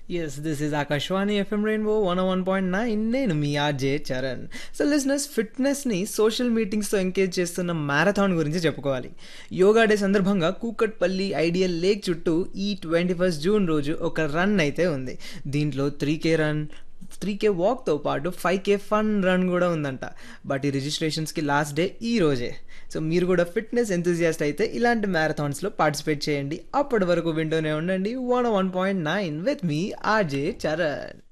yes this is Akashvani FM rainbow one one point nine నేను మీ RJ Charan so listeners ఫిట్నెస్ని social మీటింగ్స్తో encourage చేస్తున్న మ్యారథాన్ గురించి చెప్పుకోవాలి యోగా డే సందర్భంగా కూకట్పల్లి ఐడియల్ లేక్ చుట్టూ ఈ ట్వంటీ ఫస్ట్ జూన్ రోజు ఒక రన్ అయితే ఉంది దీంట్లో three K run three K వాక్తో పాటు ఫైవ్ కే ఫన్ రన్ కూడా ఉందంట బట్ ఈ రిజిస్ట్రేషన్స్కి లాస్ట్ డే ఈ రోజే సో మీరు కూడా ఫిట్నెస్ ఎంతూజియాస్ట్ అయితే ఇలాంటి మ్యారథాన్స్లో పార్టిసిపేట్ చేయండి అప్పటి వరకు వింటూనే ఉండండి one one point nine with మీ ఆర్జే చరణ్